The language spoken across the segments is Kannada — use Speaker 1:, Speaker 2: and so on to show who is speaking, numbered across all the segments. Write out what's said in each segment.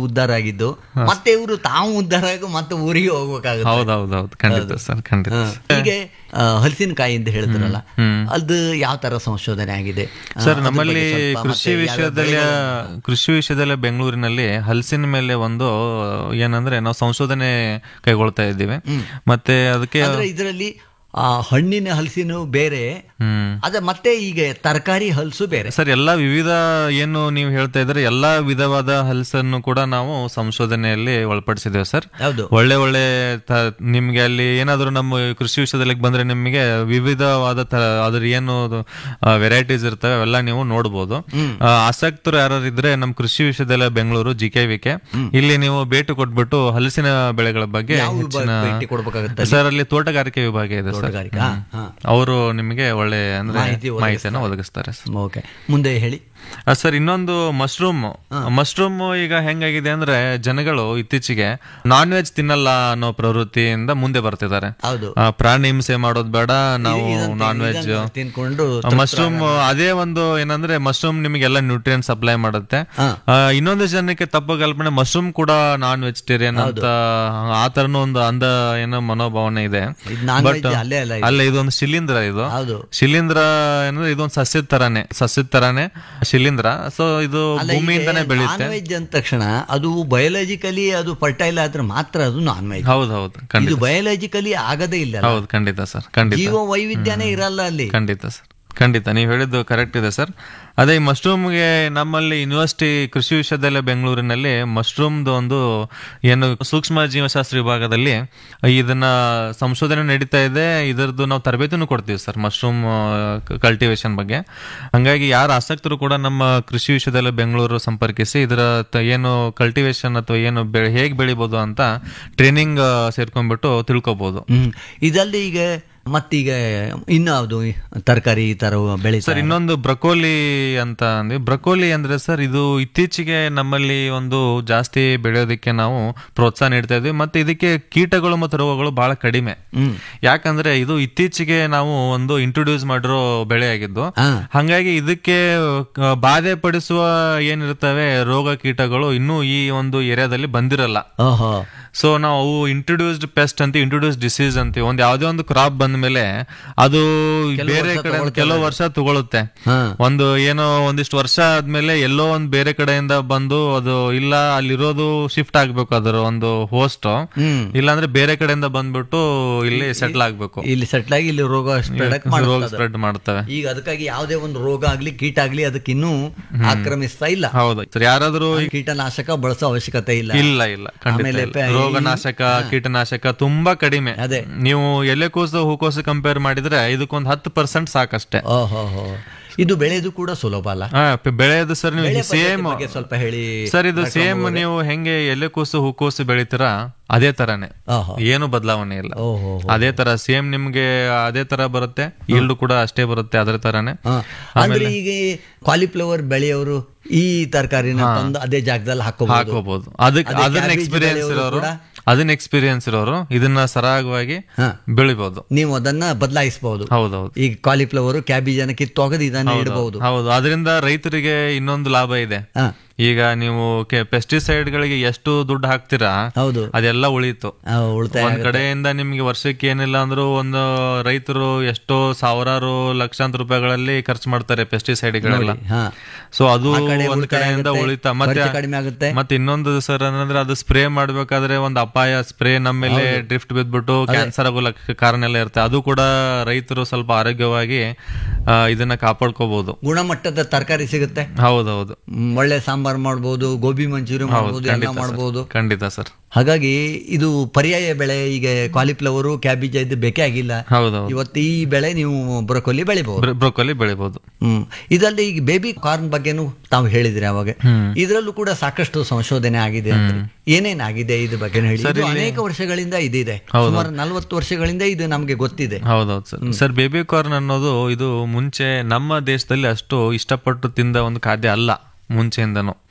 Speaker 1: ಉದ್ಧಾರ ಆಗಿದ್ದು ಮತ್ತೆ ಇವರು ತಾವು ಉದ್ಧಾರ ಆಗಿ ಮತ್ತೆ ಊರಿಗೆ ಹೋಗ್ಬೇಕಾಗುತ್ತೆ
Speaker 2: ಹೌದೌದೌದು ಖಂಡಿತ ಸರ್ ಖಂಡಿತ
Speaker 1: ಹ. ಹೀಗೆ ಆ, ಹಲಸಿನಕಾಯಿ ಅಂತ ಹೇಳಿದ್ರಲ್ಲ ಅದು ಯಾವ ತರ ಸಂಶೋಧನೆ ಆಗಿದೆ ಆ,
Speaker 2: ಸರ್
Speaker 1: ಅದ್ರ
Speaker 2: ನಮ್ಮಲ್ಲಿ
Speaker 1: ಬಗ್ಗೆ ಸ್ವಲ್ಪ
Speaker 2: ಕೃಷಿ
Speaker 1: ಮತ್ತೆ ಯಾವ್ಯಾವ
Speaker 2: ವಿಷಯದಲ್ಲಿ
Speaker 1: ಬೆಳೆಗಳು-
Speaker 2: ಕೃಷಿ ವಿಷಯದಲ್ಲಿ ಬೆಂಗಳೂರಿನಲ್ಲಿ ಹಲಸಿನ ಮೇಲೆ ಒಂದು ಏನಂದ್ರೆ ನಾವು ಸಂಶೋಧನೆ ಕೈಗೊಳ್ತಾ ಇದ್ದೀವಿ ಮತ್ತೆ ಅದಕ್ಕೆ
Speaker 1: ಅಂದ್ರೆ ಇದರಲ್ಲಿ ಆ ಹಣ್ಣಿನ ಹಲಸಿನ ಬೇರೆ
Speaker 2: ಹ್ಮ್
Speaker 1: ಅದ ಮತ್ತೆ ಈಗ ತರಕಾರಿ ಹಲಸು ಬೇರೆ
Speaker 2: ಸರ್ ಎಲ್ಲಾ ವಿವಿಧ ಏನು ನೀವು ಹೇಳ್ತಾ ಇದ್ರೆ ಎಲ್ಲಾ ವಿಧವಾದ ಹಲಸನ್ನು ಕೂಡ ನಾವು ಸಂಶೋಧನೆಯಲ್ಲಿ ಒಳಪಡಿಸಿದ್ದೇವೆ ಸರ್
Speaker 1: ಹೌದು
Speaker 2: ಒಳ್ಳೆ ಒಳ್ಳೆ ತ- ನಿಮ್ಗೆ ಅಲ್ಲಿ ಏನಾದ್ರು ನಮ್ಮ ಕೃಷಿ ವಿಷಯದಲ್ಲಿ ಬಂದ್ರೆ ನಿಮಗೆ ವಿವಿಧವಾದ ತ- ಅದ್ರ ಏನು ವೆರೈಟೀಸ್ ಇರ್ತವೆ ಅವೆಲ್ಲ ನೀವು ನೋಡ್ಬೋದು ಆ, ಆಸಕ್ತರು ಯಾರು ಇದ್ರೆ ನಮ್ಮ ಕೃಷಿ ವಿಷಯದಲ್ಲ Bengaluru G K V K ಇಲ್ಲಿ ನೀವು ಭೇಟಿ ಕೊಟ್ಬಿಟ್ಟು ಹಲಸಿನ ಬೆಳೆಗಳ ಬಗ್ಗೆ
Speaker 1: ಯಾವ ವಿಭಾಗ
Speaker 2: ಹೆಚ್ಚಿನ
Speaker 1: ಭೇಟಿ ಕೊಡ್ಬೇಕಾಗುತ್ತೆ
Speaker 2: ಸರ್ ಅಲ್ಲಿ ತೋಟಗಾರಿಕೆ ವಿಭಾಗ ಇದೆ ಸರ್
Speaker 1: ತೋಟಗಾರಿಕೆ ಹಾ, ಹಾ.
Speaker 2: ಅವರು ನಿಮಗೆ ಒಳ್ಳೆ ಅಂದ್ರೆ
Speaker 1: ಮಾಹಿತಿ ಒದಗಿಸ್ತಾರೆ.
Speaker 2: ಮಾಹಿತಿಯನ್ನು ಒದಗಿಸ್ತಾರೆ ಸರ್
Speaker 1: ಓಕೆ ಮುಂದೆ ಹೇಳಿ
Speaker 2: ಆ, ಸರ್ ಇನ್ನೊಂದು ಮಶ್ರೂಮ್ ಮಶ್ರೂಮ್ ಈಗ ಹೆಂಗಾಗಿದೆ ಅಂದ್ರೆ ಜನಗಳು ಇತ್ತೀಚೆಗೆ ನಾನ್ ವೆಜ್ ತಿನ್ನಲ್ಲ ಅನ್ನೋ ಪ್ರವೃತ್ತಿಯಿಂದ ಮುಂದೆ ಬರ್ತಿದ್ದಾರೆ
Speaker 1: ಹೌದು
Speaker 2: ಆ, ಪ್ರಾಣಿ ಹಿಂಸೆ ಮಾಡೋದ್ ಬೇಡ ನಾವು
Speaker 1: ಇದನ್ನ-
Speaker 2: ನಾನ್ ವೆಜ್
Speaker 1: ಇದನ್ನ ತಿನ್ಕೊಂಡು
Speaker 2: ಮಶ್ರೂಮ್ ಅದೇ ಒಂದು ಏನಂದ್ರೆ ಮಶ್ರೂಮ್ ನಿಮಗೆಲ್ಲ ನ್ಯೂಟ್ರಿಯನ್ ಸಪ್ಲೈ ಮಾಡುತ್ತೆ
Speaker 1: ಹಾ.
Speaker 2: ಆ, ಇನ್ನೊಂದು ಜನಕ್ಕೆ ತಪ್ಪು ಕಲ್ಪನೆ ಮಶ್ರೂಮ್ ಕೂಡ ನಾನ್ ವೆಜಿಟೇರಿಯನ್ ಅಂತ ಆ ತರನು ಒಂದು ಅಂದ ಏನೋ ಮನೋಭಾವನೆ ಇದೆ
Speaker 1: ಇದು ನಾನ್
Speaker 2: But,
Speaker 1: ವೆಜ್ ಅಲ್ಲೇ ಅಲ್ಲ ಇದು.
Speaker 2: ಅಲ್ಲ ಇದೊಂದು ಶಿಲೀಂಧ್ರ ಇದು
Speaker 1: ಹೌದು
Speaker 2: ಶಿಲೀಂಧ್ರ ಏನಂದ್ರೆ ಇದೊಂದು ಸಸ್ಯದ ತರಾನೇ ಸಸ್ಯದ ತರಾನೇ ಶಿಲೀಂಧ್ರ ಸೊ ಇದು ಭೂಮಿಯಿಂದಾನೇ ಬೆಳೆಯುತ್ತೆ
Speaker 1: ನಾನ್ ವೆಜ್ ಅಂದ ತಕ್ಷಣ ಅದು ಬಯೋಲಾಜಿಕಲಿ ಅದು ಫರ್ಟೈಲ್ ಆದ್ರೆ ಮಾತ್ರ ಅದು ನಾನ್ ವೆಜ್
Speaker 2: ಹೌದು ಹೌದು ಖಂಡಿತ
Speaker 1: ಇದು ಬಯೋಲಾಜಿಕಲಿ ಆಗದೇ ಇಲ್ಲ ಅಲ್ಲ.
Speaker 2: ಹೌದು ಖಂಡಿತ ಸರ್ ಖಂಡಿತ
Speaker 1: ಜೀವ ವೈವಿಧ್ಯನೇ ಇರಲ್ಲ ಅಲ್ಲಿ
Speaker 2: ಖಂಡಿತ ಸರ್ ಖಂಡಿತ ನೀವು ಹೇಳಿದ್ದು ಕರೆಕ್ಟ್ ಇದೆ ಸರ್ ಅದೇ ಈ ಮಶ್ರೂಮ್ಗೆ ನಮ್ಮಲ್ಲಿ ಯೂನಿವರ್ಸಿಟಿ ಕೃಷಿ ವಿಶ್ವವಿದ್ಯಾಲಯ ಬೆಂಗಳೂರಿನಲ್ಲಿ ಮಶ್ರೂಮ್ದು ಒಂದು ಏನು ಸೂಕ್ಷ್ಮ ಜೀವಶಾಸ್ತ್ರ ವಿಭಾಗದಲ್ಲಿ ಇದನ್ನ ಸಂಶೋಧನೆ ನಡೀತಾ ಇದೆ ಇದರದ್ದು ನಾವು ತರಬೇತಿನೂ ಕೊಡ್ತೀವಿ ಸರ್ ಮಶ್ರೂಮ್ ಕಲ್ಟಿವೇಶನ್ ಬಗ್ಗೆ ಹಂಗಾಗಿ ಯಾರು ಆಸಕ್ತರು ಕೂಡ ನಮ್ಮ ಕೃಷಿ ವಿಶ್ವವಿದ್ಯಾಲಯ ಬೆಂಗಳೂರು ಸಂಪರ್ಕಿಸಿ ಇದರ ತ- ಏನು ಕಲ್ಟಿವೇಶನ್ ಅಥವಾ ಏನು ಬೆಳೆ ಹೇಗೆ ಬೆಳಿಬೋದು ಅಂತ ಟ್ರೈನಿಂಗ್ ಸೇರ್ಕೊಂಡ್ಬಿಟ್ಟು ತಿಳ್ಕೊಬಹುದು
Speaker 1: ಹ್ಮ್ ಇದಲ್ಲದೆ ಈಗ ಮತ್ತೀಗ ಇನ್ಯಾವುದು ತರಕಾರಿ ಈ ತರ ಬೆಳೆ
Speaker 2: ಸರ್ ಇನ್ನೊಂದು ಬ್ರಕೋಲಿ ಅಂತ ಅಂದ್ವಿ ಬ್ರಕೋಲಿ ಅಂದ್ರೆ ಸರ್ ಇದು ಇತ್ತೀಚೆಗೆ ನಮ್ಮಲ್ಲಿ ಒಂದು ಜಾಸ್ತಿ ಬೆಳೆಯೋದಕ್ಕೆ ನಾವು ಪ್ರೋತ್ಸಾಹ ನೀಡ್ತಾ ಇದ್ವಿ ಮತ್ತೆ ಇದಕ್ಕೆ ಕೀಟಗಳು ಮತ್ತು ರೋಗಗಳು ಬಹಳ ಕಡಿಮೆ
Speaker 1: ಹ್ಮ್
Speaker 2: ಯಾಕಂದ್ರೆ ಇದು ಇತ್ತೀಚೆಗೆ ನಾವು ಒಂದು ಇಂಟ್ರೊಡ್ಯೂಸ್ ಮಾಡಿರೋ ಬೆಳೆ ಆಗಿದ್ದು
Speaker 1: ಹಾ
Speaker 2: ಹಂಗಾಗಿ ಇದಕ್ಕೆ ಆ, ಬಾಧೆ ಪಡಿಸುವ ಏನಿರ್ತವೆ ರೋಗ ಕೀಟಗಳು ಇನ್ನೂ ಈ ಒಂದು ಏರಿಯಾದಲ್ಲಿ ಬಂದಿರಲ್ಲ
Speaker 1: ಓಹೋ
Speaker 2: ಸೊ ನಾವು ಅವು ಇಂಟ್ರೊಡ್ಯೂಸ್ಡ್ ಪೆಸ್ಟ್ ಅಂತ ಇಂಟ್ರೊಡ್ಯೂಸ್ ಡಿಸೀಸ್ ಅಂತೀವಿ ಒಂದ್ ಯಾವ್ದೇ ಒಂದು ಕ್ರಾಪ್ ಬಂದ ಮೇಲೆ ಅದು ಬೇರೆ ಕಡೆ ಕೆಲವು ವರ್ಷ ತಗೊಳುತ್ತೆ
Speaker 1: ಹಾ
Speaker 2: ಒಂದು ಏನೋ ಒಂದಿಷ್ಟು ವರ್ಷ ಆದ್ಮೇಲೆ ಎಲ್ಲೋ ಒಂದ್ ಬೇರೆ ಕಡೆಯಿಂದ ಬಂದು ಅದು ಇಲ್ಲ ಅಲ್ಲಿರೋದು ಶಿಫ್ಟ್ ಆಗ್ಬೇಕು ಅದರ ಒಂದು ಹೋಸ್ಟ್
Speaker 1: ಹ್ಮ್
Speaker 2: ಇಲ್ಲಾಂದ್ರೆ ಬೇರೆ ಕಡೆಯಿಂದ ಬಂದ್ಬಿಟ್ಟು ಇಲ್ಲಿ ಸೆಟ್ಲ್ ಆಗ್ಬೇಕು
Speaker 1: ಇಲ್ಲಿ ಸೆಟ್ಲ್ ಆಗಿ ಇಲ್ಲಿ ರೋಗ ಸ್ಪ್ರೆಡ್
Speaker 2: ರೋಗ ಸ್ಪ್ರೆಡ್ ಮಾಡ್ತವೆ
Speaker 1: ಈಗ ಅದಕ್ಕಾಗಿ ಯಾವುದೇ ಒಂದು ರೋಗ ಆಗ್ಲಿ ಕೀಟ ಆಗ್ಲಿ ಅದಕ್ಕೆ ಇನ್ನೂ ಆಕ್ರಮಿಸ್ತಾ ಇಲ್ಲ
Speaker 2: ಹೌದು ಸರ್ ಯಾರಾದ್ರೂ
Speaker 1: ಕೀಟನಾಶಕ ಬಳಸೋ ಅವಶ್ಯಕತೆ ಇಲ್ಲ
Speaker 2: ಇಲ್ಲ ಇಲ್ಲ ಖಂಡಿತ
Speaker 1: ಆಮೇಲೆ
Speaker 2: ಇಲ್ಲ.
Speaker 1: ಪೆ-
Speaker 2: ರೋಗನಾಶಕ ಕೀಟನಾಶಕ ತುಂಬಾ ಕಡಿಮೆ
Speaker 1: ಅದೇ.
Speaker 2: ನೀವು ಎಲೆಕೋಸು ಹೂಕೋಸು ಕಂಪೇರ್ ಮಾಡಿದ್ರೆ ಇದಕ್ಕೊಂದು ಹತ್ತು ಪರ್ಸೆಂಟ್ ಸಾಕಷ್ಟೇ
Speaker 1: ಓಹೋ ಇದು ಬೆಳೆದು ಕೂಡ ಸುಲಭ ಅಲ್ಲ
Speaker 2: ಆ, ಪ- ಬೆಳೆಯೋದು ಸರ್
Speaker 1: ಬೆಳೆ
Speaker 2: ನೀವು
Speaker 1: ಪದ್ಧತಿ
Speaker 2: ಸೇಮ್
Speaker 1: ಬಗ್ಗೆ ಸ್ವಲ್ಪ ಹೇಳಿ
Speaker 2: ಸರ್ ಇದು ಸೇಮ್ ನೀವು ಹೆಂಗೆ ಎಲೆಕೋಸು ಹೂಕೋಸು ಬೆಳಿತೀರಾ ಅದೇ ತರಾನೇ
Speaker 1: ಓಹೋ
Speaker 2: ಏನು ಬದಲಾವಣೆ ಇಲ್ಲ
Speaker 1: ಓಹೋ
Speaker 2: ಅದೇ ತರ ಸೇಮ್ ನಿಮ್ಗೆ ಅದೇ ತರ ಬರುತ್ತೆ ಈಲ್ಡ್ ಕೂಡ ಅಷ್ಟೇ ಬರುತ್ತೆ ಅದ್ರ ತರಾನೇ
Speaker 1: ಹಾ. ಅಂದ್ರೆ ಈಗ ಕಾಲಿಫ್ಲವರ್ ಬೆಳೆಯೋರು ಈ ತರಕಾರಿನ ತಂದು ಅದೇ ಜಾಗದಲ್ಲಿ ಹಾಕೋಬಹುದು
Speaker 2: ಹಾಕೋಬಹುದು ಅದಕ್ಕೆ
Speaker 1: ಅದೇ
Speaker 2: ಅದನ್ನ
Speaker 1: cabbage
Speaker 2: ಎಕ್ಸ್ಪೀರಿಯನ್ಸ್
Speaker 1: ಬೆಳೆಯೋರು
Speaker 2: ಇರೋರು
Speaker 1: ಕೂಡ?
Speaker 2: ಅದನ್ನ ಎಕ್ಸ್ಪೀರಿಯನ್ಸ್ ಇರೋರು ಇದನ್ನ ಸರಾಗವಾಗಿ
Speaker 1: ಹಾ.
Speaker 2: ಬೆಳಿಬಹುದು
Speaker 1: ನೀವು ಅದನ್ನ ಬದಲಾಯಿಸಬಹುದು
Speaker 2: ಹೌದೌದು
Speaker 1: ಈಗ ಕಾಲಿಫ್ಲವರ್ ಕ್ಯಾಬೇಜ್ ಅನ್ನ ಕಿತ್ತೊಗದು ಇದನ್ನ ಇಡಬಹುದು
Speaker 2: ಹೌದು ಅದರಿಂದ ರೈತರಿಗೆ ಇನ್ನೊಂದು ಲಾಭ ಇದೆ
Speaker 1: ಹಾ
Speaker 2: ಈಗ ನೀವು ಪೆಸ್ಟಿಸೈಡ್ ಗಳಿಗೆ ಎಷ್ಟು ದುಡ್ಡು ಹಾಕ್ತೀರಾ
Speaker 1: ಹೌದು
Speaker 2: ಅದೆಲ್ಲ ಉಳಿತು
Speaker 1: ಆ, ಉಳಿತಾಯ
Speaker 2: ಒಂದ್ ಕಡೆಯಿಂದ ನಿಮ್ಗೆ ವರ್ಷಕ್ಕೆ ಏನಿಲ್ಲ ಅಂದ್ರೂ ಒಂದು ರೈತರು ಎಷ್ಟೋ ಸಾವಿರಾರು ಲಕ್ಷಾಂತರ ರೂಪಾಯಿಗಳಲ್ಲಿ ಖರ್ಚು ಮಾಡ್ತಾರೆ ಪೆಸ್ಟಿಸೈಡ್ ಗಳೆಲ್ಲ
Speaker 1: ಹಾ
Speaker 2: ಸೊ ಅದು
Speaker 1: ಆ ಕಡೆ
Speaker 2: ಒಂದ್
Speaker 1: ಉಳಿತಾಯ
Speaker 2: ಕಡೆಯಿಂದ
Speaker 1: ಆಗುತ್ತೆ,
Speaker 2: ಉಳಿತ ಮತ್ತೆ
Speaker 1: ಖರ್ಚು ಕಡಿಮೆ ಆಗುತ್ತೆ
Speaker 2: ಮತ್ತೆ ಇನ್ನೊಂದು ಸರ್ ಅಂದ್ರೆ ಅದು ಸ್ಪ್ರೇ ಮಾಡ್ಬೇಕಾದ್ರೆ ಒಂದು ಅಪಾಯ ಸ್ಪ್ರೇ ನಮ್ಮ ಮೇಲೆ ಡ್ರಿಫ್ಟ್ ಬಿದ್ಬಿಟ್ಟು ಕ್ಯಾನ್ಸರ್ ಆಗೋ ಲಕ್ಷ ಕಾರಣ ಎಲ್ಲ ಇರುತ್ತೆ ಅದು ಕೂಡ ರೈತರು ಸ್ವಲ್ಪ ಆರೋಗ್ಯವಾಗಿ ಆ, ಇದನ್ನ ಕಾಪಾಡ್ಕೋಬಹುದು
Speaker 1: ಗುಣಮಟ್ಟದ ತರಕಾರಿ ಸಿಗುತ್ತೆ
Speaker 2: ಹೌದೌದು
Speaker 1: ಮ್, ಒಳ್ಳೆ ಸಾಂಬಾರ್ ಮಾಡ್ಬೋದು ಗೋಬಿ ಮಂಚೂರಿ ಮಾಡ್ಬೋದು ಎಲ್ಲ ಮಾಡ್ಬೋದು
Speaker 2: ಖಂಡಿತ ಸರ್
Speaker 1: ಹಾಗಾಗಿ ಇದು ಪರ್ಯಾಯ ಬೆಳೆ ಈಗ ಕಾಲಿಫ್ಲವರು ಕ್ಯಾಬೇಜ್ ಇದು ಬೇಕೇ ಆಗಿಲ್ಲ
Speaker 2: ಹೌದೌದು
Speaker 1: ಇವತ್ತು ಈ ಬೆಳೆ ನೀವು ಬ್ರೊಕೊಲಿ ಬೆಳಿಬಹುದು
Speaker 2: ಬ್ರೋಕೊಲಿ ಬೆಳಿಬಹುದು
Speaker 1: ಹ್ಮ್ ಇದಲ್ಲದೆ ಈಗ ಬೇಬಿ ಕಾರ್ನ್ ಬಗ್ಗೆನೂ ತಾವು ಹೇಳಿದ್ರಿ ಅವಾಗ
Speaker 2: ಹ್ಮ್.
Speaker 1: ಇದರಲ್ಲೂ ಕೂಡ ಸಾಕಷ್ಟು ಸಂಶೋಧನೆ ಆಗಿದೆ ಅಂದ್ರೆ ಏನೇನಾಗಿದೆ ಇದ್ರ ಬಗ್ಗೆ ಹೇಳಿ ಇದು ಅನೇಕ ವರ್ಷಗಳಿಂದ ಇದಿದೆ ಸುಮಾರು ನಲವತ್ತು ವರ್ಷಗಳಿಂದ ಇದು ನಮಗೆ ಗೊತ್ತಿದೆ
Speaker 2: ಹೌದೌದು ಸರ್ ಸರ್ ಬೇಬಿ ಕಾರ್ನ್ ಅನ್ನೋದು ಇದು ಮುಂಚೆ ನಮ್ಮ ದೇಶದಲ್ಲಿ ಅಷ್ಟು ಇಷ್ಟಪಟ್ಟು ತಿಂದ ಒಂದು ಖಾದ್ಯ ಅಲ್ಲ ಮುಂಚೆಯಿಂದನು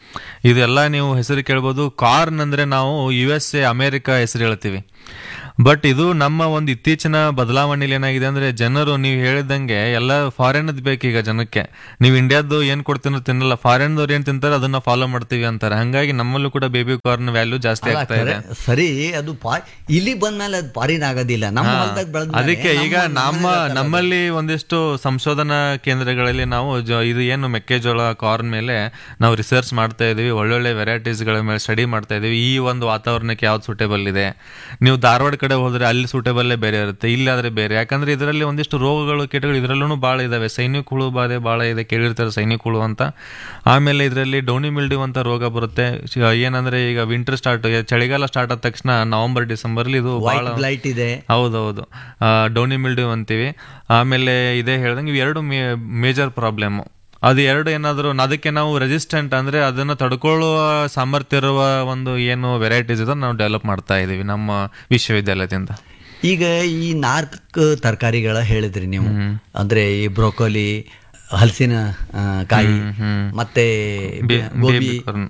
Speaker 2: ಇದೆಲ್ಲ ನೀವು ಹೆಸರು ಕೇಳ್ಬೋದು ಕಾರ್ನ್ ಅಂದ್ರೆ ನಾವು ಯು ಎಸ್ ಎ ಅಮೆರಿಕ ಹೆಸರು ಹೇಳ್ತೀವಿ ಬಟ್ ಇದು ನಮ್ಮ ಒಂದು ಇತ್ತೀಚಿನ ಬದಲಾವಣೆಯಲ್ಲಿ ಏನಾಗಿದೆ ಅಂದ್ರೆ ಜನರು ನೀವು ಹೇಳಿದಂಗೆ ಎಲ್ಲ ಫಾರಿನ್ ಬೇಕೀಗ ಜನಕ್ಕೆ ನೀವು ಇಂಡಿಯಾದ್ದು ಏನ್ ಕೊಡ್ತೀನೋ ತಿನ್ನಲ್ಲ ಫಾರಿನ್ದವ್ರು ಏನ್ ತಿಂತಾರೆ ಅದನ್ನ ಫಾಲೋ ಮಾಡ್ತೀವಿ ಅಂತಾರೆ ಹಂಗಾಗಿ ನಮ್ಮಲ್ಲೂ ಕೂಡ ಬೇಬಿ ಕಾರ್ನ್ ವ್ಯಾಲ್ಯೂ ಜಾಸ್ತಿ
Speaker 1: ಅಲ್ಲ,
Speaker 2: ಆಗ್ತಾ ಇದೆ
Speaker 1: ಖರೆ- ಸರಿ ಅದು ಪಾ ಇಲ್ಲಿ ಬಂದ್ಮೇಲೆ ಅದು ಪಾರಿನ ಆಗೋದಿಲ್ಲ ನಮ್ಮ ಹೊಲ್ದಾಗ ಬೆಳೆದ
Speaker 2: ಅದಕ್ಕೆ ಈಗ ನಮ್ಮ ನಮ್ಮಲ್ಲಿ ಒಂದಿಷ್ಟು ಸಂಶೋಧನಾ ಕೇಂದ್ರಗಳಲ್ಲಿ ನಾವು ಜ- ಇದು ಏನು ಮೆಕ್ಕೆಜೋಳ ಕಾರ್ನ್ ಮೇಲೆ ನಾವು ರಿಸರ್ಚ್ ಮಾಡ್ತಾ ಇದೀವಿ ಒಳ್ಳೊಳ್ಳೆ ವೆರೈಟೀಸ್ ಗಳ ಮೇಲೆ ಸ್ಟಡಿ ಮಾಡ್ತಾ ಇದೀವಿ ಈ ಒಂದು ವಾತಾವರಣಕ್ಕೆ ಯಾವ್ದು ಸೂಟೇಬಲ್ ಇದೆ ನೀವು ಧಾರವಾಡ ಕಡೆ ಹೋದ್ರೆ ಅಲ್ಲಿ ಸೂಟೇಬಲ್ಲೇ ಬೇರೆ ಇರುತ್ತೆ ಇಲ್ಲಿ ಆದ್ರೆ ಬೇರೆ ಯಾಕಂದ್ರೆ ಇದರಲ್ಲಿ ಒಂದಿಷ್ಟು ರೋಗಗಳು ಕೀಟಗಳು ಇದರಲ್ಲೂ ಭಾಳ ಇದಾವೆ ಸೈನಿಕ ಹುಳು ಬಾಧೆ ಭಾಳ ಇದೆ ಕೇಳಿರ್ತಾರೆ ಸೈನಿಕ ಹುಳು ಅಂತ ಆಮೇಲೆ ಇದರಲ್ಲಿ ಡೌನಿ ಮಿಲ್ಡಿವ್ ಅಂತ ರೋಗ ಬರುತ್ತೆ ಶ- ಏನಂದ್ರೆ ಈಗ ವಿಂಟರ್ ಸ್ಟಾರ್ಟ್ ಚಳಿಗಾಲ ಸ್ಟಾರ್ಟ್ ಆದ ತಕ್ಷಣ ನವೆಂಬರ್ ಡಿಸೆಂಬರ್ ಇದು ಬಹಳ
Speaker 1: ಲೈಟ್ ಇದೆ
Speaker 2: ಹೌದೌದು ಡೌನಿ ಮಿಲ್ಡ್ಯೂ ಅಂತೀವಿ ಆಮೇಲೆ ಇದೇ ಹೇಳ್ದಂಗೆ ಇವು ಎರಡು ಮೇಜರ್ ಪ್ರಾಬ್ಲಮ್ ಅದು ಎರಡು ಏನಾದರೂ ಅದಕ್ಕೆ ನಾವು ರೆಸಿಸ್ಟೆಂಟ್ ಅಂದ್ರೆ ಅದನ್ನ ತಡ್ಕೊಳ್ಳುವ ಸಾಮರ್ಥ್ಯ ಇರುವ ಒಂದು ಏನು ವೆರೈಟೀಸ್ ಇದೆ ನಾವು ಡೆವಲಪ್ ಮಾಡ್ತಾ ಇದೀವಿ ನಮ್ಮ ವಿಶ್ವವಿದ್ಯಾಲಯದಿಂದ
Speaker 1: ಈಗ ಈ ನಾಲ್ಕು ತರಕಾರಿಗಳ ಹೇಳಿದ್ರಿ ನೀವು ಅಂದ್ರೆ ಈ ಬ್ರೋಕೊಲಿ ಹಲಸಿನ ಆ, ಕಾಯಿ ಮತ್ತೆ ಗೋಬಿ
Speaker 2: ಕಾರ್ನ್.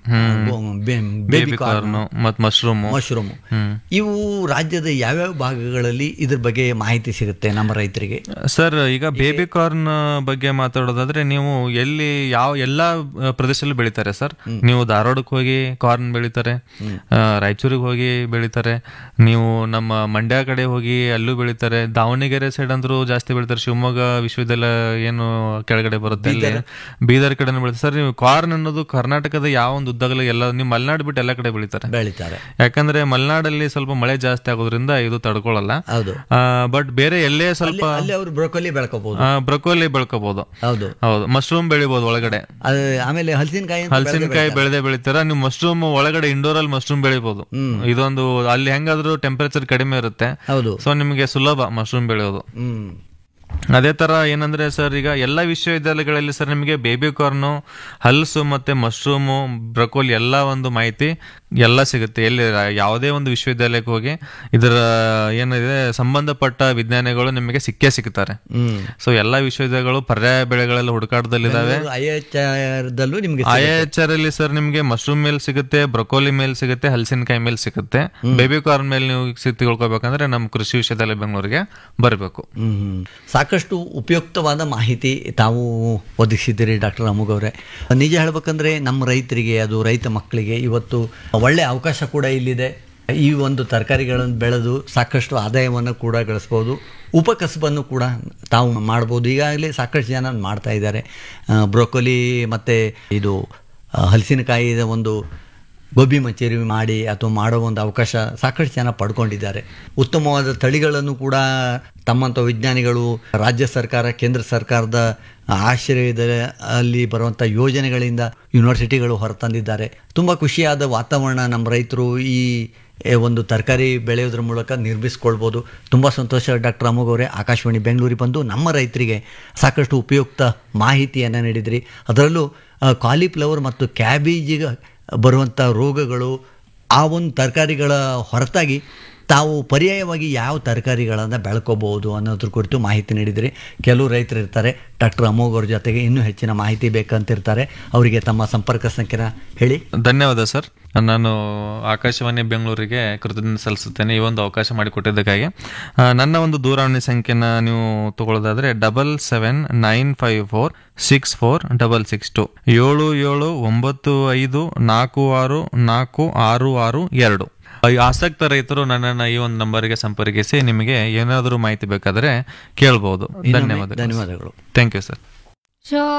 Speaker 1: ಬೇಬಿ
Speaker 2: ಕಾರ್ನ್ ಮತ್ ಮಶ್ರೂಮ್
Speaker 1: ಮಶ್ರೂಮ್ ಇವು ರಾಜ್ಯದ ಯಾವ್ಯಾವ ಭಾಗಗಳಲ್ಲಿ ಇದ್ರ ಬಗ್ಗೆ ಮಾಹಿತಿ ಸಿಗುತ್ತೆ ನಮ್ಮ ರೈತರಿಗೆ
Speaker 2: ಸರ್ ಈಗ ಬೇಬಿ ಕಾರ್ನ್ ಬಗ್ಗೆ ಮಾತಾಡೋದಾದ್ರೆ ನೀವು ಎಲ್ಲಿ ಯಾವ ಎಲ್ಲಾ ಆ, ಪ್ರದೇಶದಲ್ಲೂ ಬೆಳಿತಾರೆ ಸರ್ ನೀವು ಧಾರವಾಡಕ್ಕೆ ಹೋಗಿ ಕಾರ್ನ್ ಬೆಳಿತಾರೆ ಆ, ರಾಯಚೂರಿಗೆ ಹೋಗಿ ಬೆಳಿತಾರೆ ನೀವು ನಮ್ಮ ಮಂಡ್ಯ ಕಡೆ ಹೋಗಿ ಅಲ್ಲೂ ಬೆಳಿತಾರೆ ದಾವಣಗೆರೆ ಸೈಡ್ ಅಂದ್ರೂ ಜಾಸ್ತಿ ಬೆಳಿತಾರೆ ಶಿವಮೊಗ್ಗ ವಿಶ್ವವಿದ್ಯಾಲಯ ಏನು ಕೆಳಗಡೆ ಬರುತ್ತೆ ಅಲ್ಲಿ ಬೀದರ್ ಕಡೆ ಬೆಳಿತಾರೆ ಸರ್ ನೀವು ಕಾರ್ನ್ ಅನ್ನೋದು ಕರ್ನಾಟಕದ ಯಾವ ಒಂದು ಉದ್ದಗಲ ಎಲ್ಲ ನೀವು ಮಲೆನಾಡು ಬಿಟ್ಟು ಎಲ್ಲ ಕಡೆ ಬೆಳಿತಾರೆ
Speaker 1: ಬೆಳಿತಾರೆ
Speaker 2: ಯಾಕಂದ್ರೆ ಮಲೆನಾಡಲ್ಲಿ ಸ್ವಲ್ಪ ಮಳೆ ಜಾಸ್ತಿ ಆಗೋದ್ರಿಂದ ಇದು ತಡ್ಕೊಳ್ಳಲ್ಲ
Speaker 1: ಹೌದು
Speaker 2: ಬಟ್ ಬೇರೆ ಎಲ್ಲೇ ಸ್ವಲ್ಪ
Speaker 1: ಅಲ್ಲಿ ಅವರು ಬ್ರೋಕೊಲಿ ಬೆಳ್ಕೋಬಹುದು
Speaker 2: ಬ್ರೊಕೋಲಿ ಬೆಳ್ಕೋಬಹುದು
Speaker 1: ಹೌದು
Speaker 2: ಹೌದು ಮಶ್ರೂಮ್ ಬೆಳಿಬಹುದು ಒಳಗಡೆ
Speaker 1: ಅದು ಆಮೇಲೆ ಹಲಸಿನಕಾಯಿ ಅಂತ
Speaker 2: ಹಲಸಿನಕಾಯಿ ಬೆಳೆದೇ ಬೆಳಿತಾರ ನೀವು ಮಶ್ರೂಮ್ ಒಳಗಡೆ ಇಂಡೋರ್ ಅಲ್ಲಿ ಮಶ್ರೂಮ್ ಬೆಳಿಬಹುದು ಇದೊಂದು ಅಲ್ಲಿ ಹೆಂಗಾದ್ರೂ ಟೆಂಪರೇಚರ್ ಕಡಿಮೆ ಇರುತ್ತೆ
Speaker 1: ಹೌದು
Speaker 2: ಸೊ ನಿಮಗೆ ಸುಲಭ ಮಶ್ರೂಮ್ ಬೆಳೆಯೋದು
Speaker 1: ಹ್ಮ್
Speaker 2: ಅದೇ ತರ ಏನಂದ್ರೆ ಸರ್ ಈಗ ಎಲ್ಲ ವಿಶ್ವವಿದ್ಯಾಲಯಗಳಲ್ಲಿ ಸರ್ ನಿಮಗೆ ಬೇಬಿ ಕಾರ್ನು ಹಲ್ಸು ಮತ್ತೆ ಮಶ್ರೂಮು ಬ್ರಕೋಲಿ ಎಲ್ಲ ಒಂದು ಮಾಹಿತಿ ಎಲ್ಲ ಸಿಗುತ್ತೆ ಎಲ್ಲಿ ಯಾವುದೇ ಒಂದು ವಿಶ್ವವಿದ್ಯಾಲಯಕ್ಕೆ ಹೋಗಿ ಇದರ ಏನಿದೆ ಸಂಬಂಧಪಟ್ಟ ವಿಜ್ಞಾನಿಗಳು ನಿಮಗೆ ಸಿಕ್ಕೇ ಸಿಗ್ತಾರೆ
Speaker 1: ಹ್ಮ್
Speaker 2: ಸೊ ಎಲ್ಲಾ ವಿಶ್ವವಿದ್ಯಾಲಯಗಳು ಪರ್ಯಾಯ ಬೆಳೆಗಳೆಲ್ಲ ಹುಡುಕಾಟದಲ್ಲಿದ್ದಾವೆ
Speaker 1: ಐ ಎಚ್ ದಲ್ಲೂ ನಿಮ್ಗೆ
Speaker 2: ಐ ಎಚ್ ಆರ್ ಅಲ್ಲಿ ಸರ್ ನಿಮಗೆ ಮಶ್ರೂಮ್ ಮೇಲ್ ಸಿಗುತ್ತೆ ಬ್ರೊಕೋಲಿ ಮೇಲ್ ಸಿಗುತ್ತೆ ಹಲಸಿನಕಾಯಿ ಮೇಲ್ ಸಿಗುತ್ತೆ ಬೇಬಿ ಕಾರ್ನ್ ಮೇಲೆ ನೀವು ಸಿ- ತಿಳ್ಕೊಬೇಕಂದ್ರೆ ನಮ್ಮ ಕೃಷಿ ವಿಶ್ವವಿದ್ಯಾಲಯ ಬೆಂಗಳೂರಿಗೆ ಬರಬೇಕು
Speaker 1: ಹ್ಮ್ ಹ್ಮ್. ಸಾಕಷ್ಟು ಉಪಯುಕ್ತವಾದ ಮಾಹಿತಿ ತಾವು ಒದಗಿಸಿದ್ದೀರಿ ಡಾಕ್ಟರ್ ಅಮುಗ್ ಅವರೇ ನಿಜ ಹೇಳ್ಬೇಕಂದ್ರೆ ನಮ್ಮ ರೈತರಿಗೆ ಅದು ರೈತ ಮಕ್ಕಳಿಗೆ ಇವತ್ತು ಒಳ್ಳೆ ಅವಕಾಶ ಕೂಡ ಇಲ್ಲಿದೆ ಈ ಒಂದು ತರಕಾರಿಗಳನ್ನು ಬೆಳೆದು ಸಾಕಷ್ಟು ಆದಾಯವನ್ನು ಕೂಡ ಗಳಿಸ್ಬೋದು ಉಪಕಸಬನ್ನು ಕೂಡ ತಾವು ಮಾಡ್ಬೋದು ಈಗಾಗಲೇ ಸಾಕಷ್ಟು ಜನ ಮಾಡ್ತಾ ಇದ್ದಾರೆ ಬ್ರೋಕೊಲಿ ಮತ್ತು ಇದು ಆ, ಹಲಸಿನಕಾಯಿಯ ಒಂದು ಗೋಬಿ ಮಂಚೂರಿ ಮಾಡಿ ಅಥವಾ ಮಾಡೋ ಒಂದು ಅವಕಾಶ ಸಾಕಷ್ಟು ಜನ ಪಡ್ಕೊಂಡಿದ್ದಾರೆ ಉತ್ತಮವಾದ ತಳಿಗಳನ್ನು ಕೂಡ ತಮ್ಮಂಥ ವಿಜ್ಞಾನಿಗಳು ರಾಜ್ಯ ಸರ್ಕಾರ ಕೇಂದ್ರ ಸರ್ಕಾರದ ಆಶ್ರಯದ ಅಲ್ಲಿ ಬರುವಂಥ ಯೋಜನೆಗಳಿಂದ ಯೂನಿವರ್ಸಿಟಿಗಳು ಹೊರತಂದಿದ್ದಾರೆ ತುಂಬ ಖುಷಿಯಾದ ವಾತಾವರಣ ನಮ್ಮ ರೈತರು ಈ ಏ, ಒಂದು ತರಕಾರಿ ಬೆಳೆಯೋದ್ರ ಮೂಲಕ ನಿರ್ಮಿಸ್ಕೊಳ್ಬೋದು ತುಂಬ ಸಂತೋಷ ಡಾಕ್ಟರ್ ಅಮೋಘ್ ಅವರೇ ಆಕಾಶವಾಣಿ ಬೆಂಗಳೂರಿಗೆ ಬಂದು ನಮ್ಮ ರೈತರಿಗೆ ಸಾಕಷ್ಟು ಉಪಯುಕ್ತ ಮಾಹಿತಿಯನ್ನು ನೀಡಿದ್ರಿ ಅದರಲ್ಲೂ ಕಾಲಿಫ್ಲವರ್ ಮತ್ತು ಕ್ಯಾಬೇಜಿಗೆ ಬರುವಂಥ ರೋಗಗಳು ಆ ಒಂದು ತರಕಾರಿಗಳ ಹೊರತಾಗಿ ತಾವು ಪರ್ಯಾಯವಾಗಿ ಯಾವ ತರಕಾರಿಗಳನ್ನು ಬೆಳ್ಕೋಬಹುದು ಅನ್ನೋದ್ರ ಕುರಿತು ಮಾಹಿತಿ ನೀಡಿದ್ರಿ ಕೆಲವು ರೈತರು ಇರ್ತಾರೆ ಡಾಕ್ಟರ್ ಅಮೋಘ್ ಅವ್ರ ಜೊತೆಗೆ ಇನ್ನೂ ಹೆಚ್ಚಿನ ಮಾಹಿತಿ ಬೇಕಂತಿರ್ತಾರೆ ಅವರಿಗೆ ತಮ್ಮ ಸಂಪರ್ಕ ಸಂಖ್ಯೆನ ಹೇಳಿ
Speaker 2: ಧನ್ಯವಾದ ಸರ್ ನಾನು ಆಕಾಶವಾಣಿ ಬೆಂಗಳೂರಿಗೆ ಕೃತಜ್ಞತೆ ಸಲ್ಲಿಸುತ್ತೇನೆ ಈ ಒಂದು ಅವಕಾಶ ಮಾಡಿಕೊಟ್ಟಿದ್ದಕ್ಕಾಗಿ ಆ, ನನ್ನ ಒಂದು ದೂರವಾಣಿ ಸಂಖ್ಯೆನ ನೀವು ತಗೊಳ್ಳೋದಾದ್ರೆ double seven nine five four six four double six two ಏಳು ಏಳು ಒಂಬತ್ತು ಐದು ನಾಲ್ಕು ಆರು ನಾಲ್ಕು ಆರು ಆರು ಎರಡು ಈ ಆಸಕ್ತ ರೈತರು ನನ್ನನ್ನು ಈ ಒಂದು ನಂಬರ್ಗೆ ಸಂಪರ್ಕಿಸಿ ನಿಮಗೆ ಏನಾದರೂ ಮಾಹಿತಿ ಬೇಕಾದರೆ ಕೇಳ್ಬೋದು ಧನ್ಯವಾದ
Speaker 1: ಧನ್ಯವಾದಗಳು
Speaker 2: ಥ್ಯಾಂಕ್ ಯು ಸರ್
Speaker 3: So